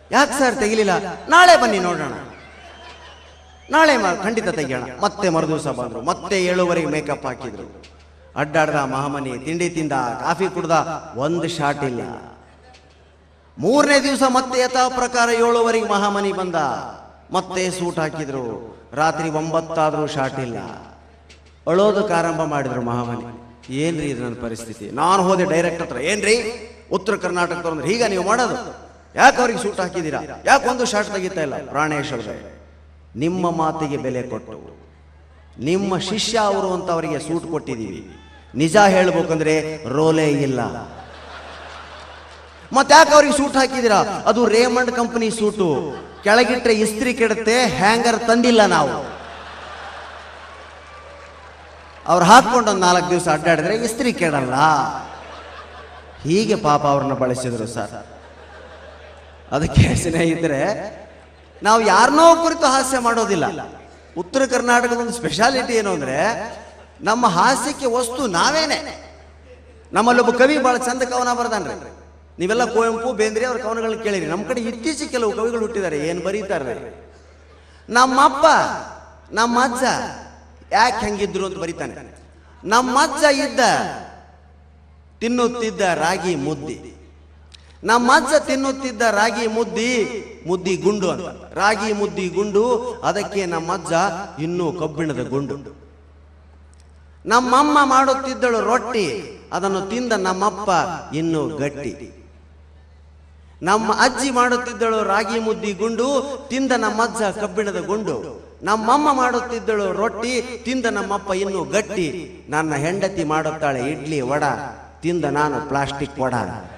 ಯಾಕೆ ಸರ್ ತೆಗಿಲಿಲ್ಲ ನಾಳೆ ಬನ್ನಿ ನೋಡೋಣ ನಾಳೆ ಮ- ಖಂಡಿತ ತೆಗಿಯೋಣ ಮತ್ತೆ ಮರುದಿವಸ ಬಂದ್ರು ಮತ್ತೆ ಏಳುವರೆಗೆ ಮೇಕಪ್ ಹಾಕಿದ್ರು ಅಡ್ಡಾಡ್ದ ಮಹಾಮನಿ ತಿಂಡಿ ತಿಂದ ಕಾಫಿ ಕುಡ್ದ ಒಂದು ಶಾಟ್ ಇಲ್ಲ ಮೂರನೇ ದಿವಸ ಮತ್ತೆ ಯಥಾ ಪ್ರಕಾರ ಏಳುವರೆಗೆ ಮಹಾಮನಿ ಬಂದ ಮತ್ತೆ ಸೂಟ್ ಹಾಕಿದ್ರು ರಾತ್ರಿ ಒಂಬತ್ತಾದ್ರೂ ಶಾಟ್ ಇಲ್ಲ ಅಳೋದಕ್ಕೆ ಆರಂಭ ಮಾಡಿದ್ರು ಮಹಾಮನಿ ಏನ್ರಿ ಇದು ನನ್ನ ಪರಿಸ್ಥಿತಿ ನಾನು ಹೋದೆ ಡೈರೆಕ್ಟ್ ಹತ್ರ ಏನ್ರಿ ಉತ್ತರ ಕರ್ನಾಟಕದವ್ರು ಅಂದ್ರೆ ಹೀಗ ನೀವು ಮಾಡೋದು ಯಾಕೆ ಅವ್ರಿಗೆ ಸೂಟ್ ಹಾಕಿದ್ದೀರಾ ಯಾಕೆ ಒಂದು ಶಾಟ್ ತೆಗಿತಾ ಇಲ್ಲ ಪ್ರಾಣೇಶ್ ಅವ್ರೆ ನಿಮ್ಮ ಮಾತಿಗೆ ಬೆಲೆ ಕೊಟ್ಟು ನಿಮ್ಮ ಶಿಷ್ಯ ಅವರು ಅಂತ ಅವರಿಗೆ ಸೂಟ್ ಕೊಟ್ಟಿದ್ದೀವಿ ನಿಜ ಹೇಳ್ಬೇಕಂದ್ರೆ ರೋಲೇ ಇಲ್ಲ ಮತ್ತೆ ಯಾಕೆ ಅವ್ರಿಗೆ ಸೂಟ್ ಹಾಕಿದ್ದೀರಾ ಅದು ರೇಮಂಡ್ ಕಂಪನಿ ಸೂಟು ಕೆಳಗಿಟ್ರೆ ಇಸ್ತ್ರಿ ಕೆಡುತ್ತೆ ಹ್ಯಾಂಗರ್ ತಂದಿಲ್ಲ ನಾವು ಅವ್ರು ಹಾಕೊಂಡು ಒಂದು ನಾಲ್ಕು ದಿವಸ ಅಡ್ಡಾಡಿದ್ರೆ ಇಸ್ತ್ರಿ ಕೆಡಲ್ಲ ಹೀಗೆ ಪಾಪ ಅವ್ರನ್ನ ಬಳಸಿದ್ರು ಸರ್ ಅದಕ್ಕೆ ಸ್ನೇಹಿತರೆ ನಾವು ಯಾರನ್ನೋ ಕುರಿತು ಹಾಸ್ಯ ಮಾಡೋದಿಲ್ಲ ಉತ್ತರ ಕರ್ನಾಟಕದ ಒಂದು ಸ್ಪೆಷಾಲಿಟಿ ಏನು ಅಂದ್ರೆ ನಮ್ಮ ಹಾಸ್ಯಕ್ಕೆ ವಸ್ತು ನಾವೇನೆ ನಮ್ಮಲ್ಲೊಬ್ಬ ಕವಿ ಬಹಳ ಚಂದ ಕವನ ಬರ್ದಾನ್ರಿ ನೀವೆಲ್ಲ ಕುವೆಂಪು ಬೇಂದ್ರೆ ಅವ್ರ ಕವನಗಳನ್ನ ಕೇಳಿರಿ ನಮ್ಮ ಕಡೆ ಇತ್ತೀಚೆಗೆ ಕೆಲವು ಕವಿಗಳು ಹುಟ್ಟಿದ್ದಾರೆ ಏನು ಬರೀತಾರೆ ನಮ್ಮಪ್ಪ ನಮ್ಮ ಅಜ್ಜ ಯಾಕೆ ಹೆಂಗಿದ್ರು ಅಂತ ಬರೀತಾನೆ ನಮ್ಮ ಅಜ್ಜ ಇದ್ದ ತಿನ್ನುತ್ತಿದ್ದ ರಾಗಿ ಮುದ್ದಿ ನಮ್ಮ ಅಜ್ಜ ತಿನ್ನುತ್ತಿದ್ದ ರಾಗಿ ಮುದ್ದಿ ಮುದ್ದಿ ಗುಂಡು ಅಂತ ರಾಗಿ ಮುದ್ದಿ ಗುಂಡು ಅದಕ್ಕೆ ನಮ್ಮ ಅಜ್ಜ ಇನ್ನೂ ಕಬ್ಬಿಣದ ಗುಂಡು ನಮ್ಮಮ್ಮ ಮಾಡುತ್ತಿದ್ದಳು ರೊಟ್ಟಿ ಅದನ್ನು ತಿಂದ ನಮ್ಮಪ್ಪ ಇನ್ನೂ ಗಟ್ಟಿ ನಮ್ಮ ಅಜ್ಜಿ ಮಾಡುತ್ತಿದ್ದಳು ರಾಗಿ ಮುದ್ದಿ ಗುಂಡು ತಿಂದ ನಮ್ಮಜ್ಜ ಕಬ್ಬಿಣದ ಗುಂಡು ನಮ್ಮಮ್ಮ ಮಾಡುತ್ತಿದ್ದಳು ರೊಟ್ಟಿ ತಿಂದ ನಮ್ಮಪ್ಪ ಇನ್ನೂ ಗಟ್ಟಿ ನನ್ನ ಹೆಂಡತಿ ಮಾಡುತ್ತಾಳೆ ಇಡ್ಲಿ ವಡ ತಿಂದ ನಾನು ಪ್ಲಾಸ್ಟಿಕ್ ವಡ